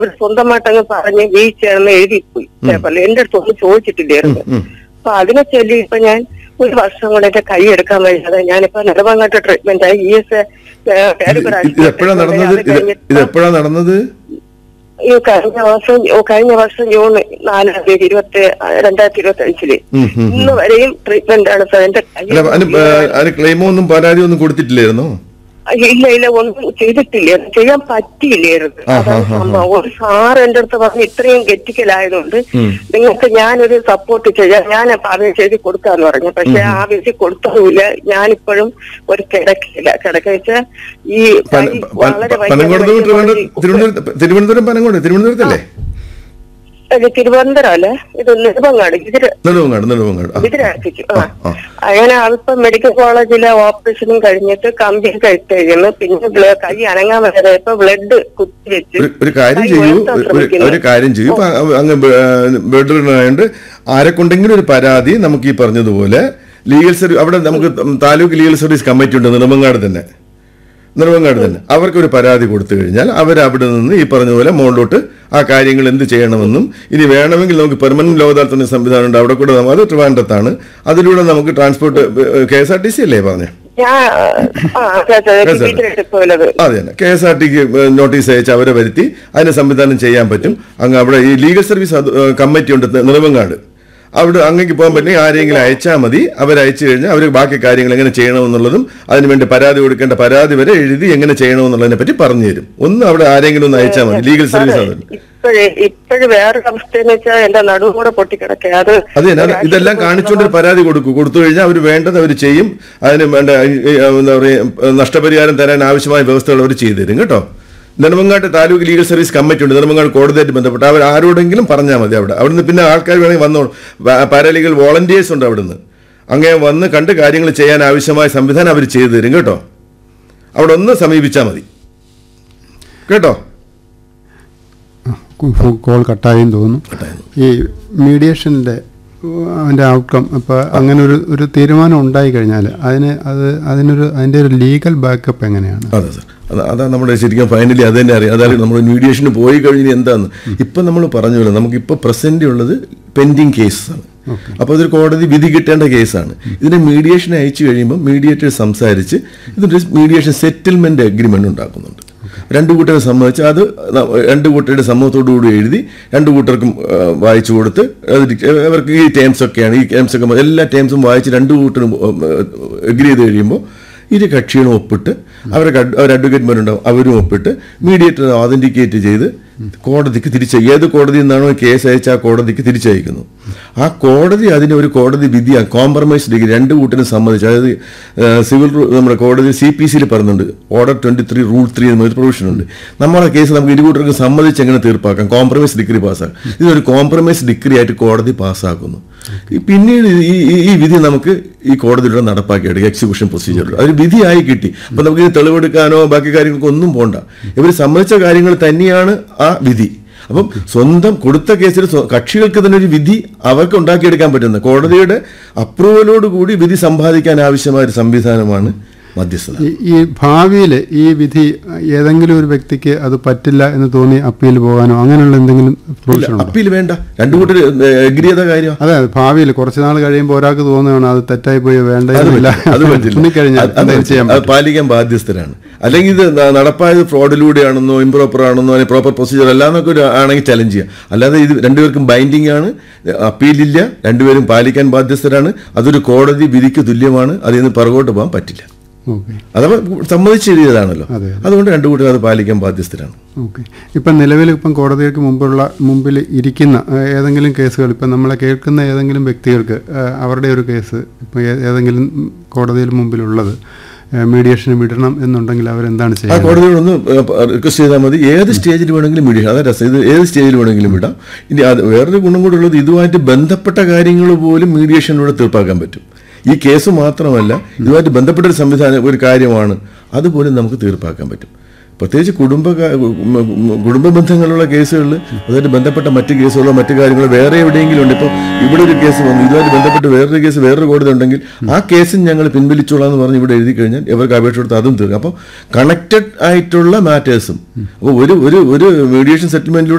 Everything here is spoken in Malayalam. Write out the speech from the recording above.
അവർ സ്വന്തമായിട്ട് അങ്ങ് പറഞ്ഞ് വീഴ്ചയാണെന്ന് എഴുതിപ്പോയി പേപ്പറിൽ എന്റെ അടുത്ത് ഒന്നും ചോദിച്ചിട്ടില്ലായിരുന്നു അപ്പൊ അതിനെ ചൊല്ലി ഇപ്പൊ ഞാൻ ഒരു വർഷം കൊണ്ട് എന്റെ കൈ എടുക്കാൻ വയ്യാതെ ഞാനിപ്പോ നെടുമങ്ങാട്ട് ട്രീറ്റ്മെന്റ് ആയി ഇ എസ് ഇത് എപ്പോഴാണ് നടന്നത് ഇത് ഇത് എപ്പോഴാണ് നടന്നത് ഈ കഴിഞ്ഞ വർഷം ഓ, കഴിഞ്ഞ വർഷം ജൂൺ നാലാം തീയതി ഇരുപത്തി രണ്ടായിരത്തി ഇരുപത്തി അഞ്ചില് ഉം, ഉം, ഉം. ഇന്ന് വരെയും ട്രീറ്റ്മെന്റ് ആണ് സാർ എന്റെ കൈ അല്ല അതിന് ഏഹ്, അതിന് ക്ലെയിമോ ഒന്നും പരാതി ഒന്നും കൊടുത്തിട്ടില്ലായിരുന്നോ ഇല്ല ഇല്ല ഒന്നും ചെയ്തിട്ടില്ല ചെയ്യാൻ പറ്റിയില്ലായിരുന്നു ആ, അതാണ് ആ, ആ, സംഭവം ഒരു സാർ എന്റെ അടുത്ത് പറഞ്ഞ് ഇത്രയും ഗെറ്റിക്കലായതുകൊണ്ട് ഉം. നിങ്ങൾക്ക് ഞാനൊരു സപ്പോർട്ട് ചെയ്യാം ഞാൻ അപേക്ഷ എഴുതി കൊടുക്കാന്ന് പറഞ്ഞു പക്ഷെ ആ അപേക്ഷ കൊടുത്തതുമില്ല ഞാനിപ്പോഴും ഒരു കിടക്കില്ല കിടക്ക വെച്ചാൽ ഈ പന- കൈ പ- വളരെ പ- പനംകോടത്ത് ഭയങ്കര തിരുവനന്തപുരം തിരുവനന്തപുരം തിരുവനന്തപുരം പനംകോട് തിരുവനന്തപുരത്തല്ലേ ഇത് തിരുവനന്തപുരം അല്ലേ ഇത് നെടുമങ്ങാട് ഇതിര് നെടുവങ്ങാട് നെടുവങ്ങാട് ആ. ഇതിനടുത്തേക്ക് ആ ആ. അങ്ങനെ അതിപ്പോ മെഡിക്കൽ കോളേജിലെ ഓപ്പറേഷനും കഴിഞ്ഞിട്ട് കമ്പി കഴിക്കുന്നു പിന്നെ ബ്ല- കൈ അനങ്ങാൻ വരെ ഇപ്പൊ ബ്ലഡ് കുത്തിവെച്ച് ഒരു ഒരു കാര്യം കൈ ചെയ്യൂ ഉയർത്താൻ ഒരു- ഒരു ശ്രമിക്കുന്നു. ഒരു കാര്യം ചെയ്യൂ ഇപ്പൊ അങ്ങ് ബെഡ്റൂമായോണ്ട് ആരെക്കൊണ്ടെങ്കിലും ഒരു പരാതി നമുക്ക് ഈ പറഞ്ഞതുപോലെ ലീഗൽ സർവീസ് അവിടെ നമുക്ക് താലൂക്ക് ലീഗൽ സർവീസ് കമ്മിറ്റി ഉണ്ട് നെടുമങ്ങാട് തന്നെ നെടുമങ്ങാട് തന്നെ അവർക്കൊരു പരാതി കൊടുത്തു കഴിഞ്ഞാൽ അവർ അവിടെ നിന്ന് ഈ പറഞ്ഞതുപോലെ മുകളിലോട്ട് ആ കാര്യങ്ങൾ എന്ത് ചെയ്യണമെന്നും ഇനി വേണമെങ്കിൽ നമുക്ക് പെർമനന്റ് ലോകതാൽത്തന്നെ സംവിധാനം ഉണ്ട് അവിടെ കൂടെ നമ്മ- അത് ട്രിവാൻഡ്രത്താണ് അതിലൂടെ നമുക്ക് transport K S R T C അല്ലേ പറഞ്ഞേ ഞാൻ ആ അതെ, അതെ, അതെ. ഇതിലെടുക്കുമല്ലത്. അതെ തന്നെ കെ എസ് ആർ ടിക്ക് നോട്ടീസ് അയച്ച് അവരെ വരുത്തി അതിന് സംവിധാനം ചെയ്യാൻ പറ്റും അങ്ങ് അവിടെ ഈ ലീഗൽ സർവീസ് അത്, ഏഹ്, കമ്മിറ്റി ഉണ്ട് നെടുമങ്ങാട് അവിടെ അങ്ങേക്ക് പോകാൻ പറ്റി ആരെങ്കിലും അയച്ചാൽ മതി അവരയച്ചു കഴിഞ്ഞാൽ അവർ ബാക്കി കാര്യങ്ങൾ എങ്ങനെ ചെയ്യണമെന്നുള്ളതും അതിനുവേണ്ടി പരാതി കൊടുക്കേണ്ട പരാതി വരെ എഴുതി എങ്ങനെ ചെയ്യണമെന്നുള്ളതിനെ പറ്റി പറഞ്ഞു തരും ഒന്ന് അവിടെ ആരെങ്കിലും ഒന്ന് അയച്ചാൽ മതി ലീഗൽ സർവീസ് അത് ഇപ്പോഴേ ഇപ്പോഴും വേറൊരു അവസ്ഥ എന്ന് വെച്ചാൽ എന്റെ നടുവും കൂടെ പൊട്ടിക്കിടക്കുക അത് അത് തന്നെ അത് ഇതെല്ലാം കാണിച്ചുകൊണ്ട് ഒരു പരാതി കൊടുക്കും കൊടുത്തു കഴിഞ്ഞാൽ അവർ വേണ്ടത് അവർ ചെയ്യും അതിന് വേണ്ട ഈ, ഈ, എന്താ പറയുക നഷ്ടപരിഹാരം തരാൻ ആവശ്യമായ വ്യവസ്ഥകൾ അവർ ചെയ്തു തരും കേട്ടോ നെടുമങ്ങാട്ട് താലൂക്ക് ലീഗൽ സർവീസ് കമ്മിറ്റി ഉണ്ട് നെടുമങ്ങാട് കോടതിയായിട്ട് ബന്ധപ്പെട്ട് അവർ ആരോടെങ്കിലും പറഞ്ഞാൽ മതി അവിടെ അവിടുന്ന് പിന്നെ ആൾക്കാർ വേണമെങ്കിൽ വന്നോളൂ പാരാലീഗൽ വോളണ്ടിയേഴ്സ് ഉണ്ട് അവിടുന്ന് അങ്ങനെ വന്ന് കണ്ട് കാര്യങ്ങൾ ചെയ്യാൻ ആവശ്യമായ സംവിധാനം അവർ ചെയ്തു തരും കേട്ടോ അവിടെ ഒന്ന് സമീപിച്ചാൽ മതി കേട്ടോ കോൾ കട്ടായെന്ന് തോന്നുന്നു ഈ മീഡിയേഷൻ്റെ അതിൻ്റെ ഔട്ട്കം അപ്പോൾ അങ്ങനെ ഒരു ഒരു തീരുമാനം ഉണ്ടായി കഴിഞ്ഞാൽ അതിന് അത് അതിനൊരു അതിൻ്റെ ഒരു ലീഗൽ ബാക്കപ്പ് എങ്ങനെയാണ് അതെ സാർ അത് അതാ നമ്മുടെ ശരിക്കും ഫൈനലി അത് തന്നെ അറിയാം അതായത് നമ്മൾ മീഡിയേഷന് പോയി കഴിഞ്ഞാൽ എന്താന്ന് ഇപ്പം നമ്മൾ പറഞ്ഞല്ലോ നമുക്കിപ്പോൾ പ്രസന്റ് ഉള്ളത് പെൻഡിങ് കേസാണ് അപ്പോൾ ഇതൊരു കോടതി വിധി കിട്ടേണ്ട കേസാണ് ഇതിനെ മീഡിയേഷൻ അയച്ചു കഴിയുമ്പോൾ മീഡിയേറ്റർ സംസാരിച്ച് ഇതൊരു മീഡിയേഷൻ സെറ്റിൽമെന്റ് അഗ്രിമെന്റ് ഉണ്ടാക്കുന്നുണ്ട് രണ്ടു കൂട്ടരെ സംബന്ധിച്ച് അത് ന- രണ്ട് കൂട്ടരുടെ സമ്മതത്തോടു കൂടി എഴുതി രണ്ടു കൂട്ടർക്കും ആ, വായിച്ചു കൊടുത്ത് അത് അവർക്ക് ഈ ടേംസ് ഒക്കെയാണ് ഈ ടേംസ് ഒക്കെ എല്ലാ ടേംസും വായിച്ച് രണ്ടു കൂട്ടരും എഗ്രി ചെയ്ത് കഴിയുമ്പോൾ ഇരു കക്ഷികളും ഒപ്പിട്ട് അവരുടെ അഡ്- അവർ അഡ്വക്കേറ്റ്മാരുണ്ടാവും അവരും ഒപ്പിട്ട് മീഡിയേറ്റർ ഓതന്റിക്കേറ്റ് ചെയ്ത് കോടതിക്ക് തിരിച്ച് ഏത് കോടതിയിൽ നിന്നാണോ കേസ് അയച്ച ആ കോടതിക്ക് തിരിച്ചയക്കുന്നു ആ കോടതി അതിനെ ഒരു കോടതി വിധി കോംപ്രമൈസ് ഡിഗ്രി രണ്ട് കൂട്ടിനും സമ്മതിച്ച് അതായത് ആ, സിവിൽ റൂ- നമ്മുടെ കോടതി സി പി സിയിൽ പറയുന്നുണ്ട് order twenty three rule three എന്നൊരു പ്രൊവിഷൻ ഉണ്ട് നമ്മുടെ കേസ് നമുക്ക് ഇരു കൂട്ടർക്ക് സമ്മതിച്ച് എങ്ങനെ തീർപ്പാക്കാം കോംപ്രമൈസ് ഡിഗ്രി പാസ്സാക്കാം ഇതൊരു കോംപ്രമൈസ് ഡിഗ്രി ആയിട്ട് കോടതി പാസ്സാക്കുന്നു ഈ പിന്നീട് ഈ ഈ- ഈ വിധി നമുക്ക് ഈ കോടതിയിലൂടെ നടപ്പാക്കിയെടുക്കുക എക്സിക്യൂഷൻ പ്രൊസീജിയർ അതൊരു വിധിയായി കിട്ടി അപ്പൊ നമുക്ക് ഇത് തെളിവെടുക്കാനോ ബാക്കി കാര്യങ്ങൾക്കോ ഒന്നും പോണ്ട ഇവർ സമ്മതിച്ച കാര്യങ്ങൾ തന്നെയാണ് ആ വിധി അപ്പം സ്വന്തം കൊടുത്ത കേസിൽ സ്വ- കക്ഷികൾക്ക് തന്നെ ഒരു വിധി അവർക്ക് ഉണ്ടാക്കിയെടുക്കാൻ പറ്റുന്ന കോടതിയുടെ അപ്രൂവലോട് കൂടി വിധി സമ്പാദിക്കാൻ ആവശ്യമായ ഒരു സംവിധാനമാണ് മധ്യസ്ഥത ഈ- ഈ ഭാവിയിൽ ഈ വിധി ഏതെങ്കിലും ഒരു വ്യക്തിക്ക് അത് പറ്റില്ല എന്ന് തോന്നി അപ്പീൽ പോകാനോ അങ്ങനെയുള്ള എന്തെങ്കിലും പ്രൊവിഷൻ ഉണ്ടോ അപ്പീൽ വേണ്ട രണ്ടു കൂട്ടർ എഗ്രി ചെയ്ത കാര്യം അതെ ഭാവിയിൽ കുറച്ച് നാൾ കഴിയുമ്പോൾ ഒരാൾക്ക് തോന്നുകയാണ് അത് തെറ്റായി പോയി അത് വേണ്ടതില്ല പറ്റില്ല. അത് പറ്റില്ല. തുണിക്കഴിഞ്ഞാൽ അത് അത് എന്തെങ്കിലും ചെയ്യാൻ അത് പറ്റും പാലിക്കാൻ ബാധ്യസ്ഥരാണ് അല്ലെങ്കിൽ ഇത് ന- നടപ്പായത് ഫ്രോഡിലൂടെയാണെന്നോ ഇംപ്രോപ്പർ ആണെന്നോ അല്ലെങ്കിൽ പ്രോപ്പർ പ്രൊസീജിയർ അല്ലാന്നൊക്കെ ഒരു ആണെങ്കിൽ ചലഞ്ച് ചെയ്യാം അല്ലാതെ ഇത് രണ്ടുപേർക്കും ബൈൻഡിങ് ആണ് അപ്പീലില്ല രണ്ടുപേരും പാലിക്കാൻ ബാധ്യസ്ഥരാണ് അതൊരു കോടതി വിധിക്ക് തുല്യമാണ് അതിൽ നിന്ന് പുറകോട്ട് പോകാൻ പറ്റില്ല ഓക്കെ അഥവാ സമ്മതിച്ചെഴുതിയതാണല്ലോ അതെ. അതുകൊണ്ട് രണ്ടു കൂട്ടരും അത് പാലിക്കാൻ ബാധ്യസ്ഥരാണ് ഓക്കെ ഇപ്പം നിലവിൽ ഇപ്പം കോടതിക്ക് മുമ്പുള്ള മുമ്പിൽ ഇരിക്കുന്ന ഏഹ്, ഏതെങ്കിലും കേസുകൾ ഇപ്പം നമ്മളെ കേൾക്കുന്ന ഏതെങ്കിലും വ്യക്തികൾക്ക് ഏഹ്, അവരുടെ ഒരു കേസ് ഇപ്പം ഏ- ഏതെങ്കിലും കോടതിയിൽ മുമ്പിലുള്ളത് ഏഹ്, മീഡിയേഷന് വിടണം എന്നുണ്ടെങ്കിൽ അവരെന്താണ് ആ ചെയ്യുന്നത് കോടതിയോടൊന്ന് റിക്വസ്റ്റ് ചെയ്താൽ മതി ഏത് സ്റ്റേജിൽ വേണമെങ്കിലും മീഡിയ അതാ രസം ഇത് ഏത് സ്റ്റേജിൽ വേണമെങ്കിലും വിടാം ഇനി അത് വേറൊരു ഗുണം കൂടെ ഉള്ളത് ഇതുമായിട്ട് ബന്ധപ്പെട്ട കാര്യങ്ങൾ പോലും മീഡിയേഷനിലൂടെ തീർപ്പാക്കാൻ പറ്റും ഈ കേസ് മാത്രമല്ല ഇതുമായിട്ട് ബന്ധപ്പെട്ട ഒരു സംവിധാനം ഒരു കാര്യമാണ് അതുപോലും നമുക്ക് തീർപ്പാക്കാൻ പറ്റും പ്രത്യേകിച്ച് കുടുംബ കാ- ഉം, ഉം, കുടുംബ ബന്ധങ്ങളുള്ള കേസുകളിൽ അതുമായിട്ട് ബന്ധപ്പെട്ട മറ്റ് കേസുകളോ മറ്റു കാര്യങ്ങളോ വേറെ എവിടെയെങ്കിലും ഉണ്ട് ഇപ്പോൾ ഇവിടെ ഒരു കേസ് വന്നു ഇതുമായിട്ട് ബന്ധപ്പെട്ട് വേറൊരു കേസ് വേറൊരു കോടതി ഉണ്ടെങ്കിൽ ആ കേസും ഞങ്ങൾ പിൻവലിച്ചോളാം എന്ന് പറഞ്ഞ് ഇവിടെ എഴുതി കഴിഞ്ഞാൽ ഇവർക്ക് അപേക്ഷ കൊടുത്ത് അതും തീർക്കും അപ്പോൾ കണക്റ്റഡ് ആയിട്ടുള്ള മാറ്റേഴ്സും അപ്പോൾ ഒരു ഒരു ഒരു മീഡിയേഷൻ സെറ്റിൽമെന്റിലൂടെ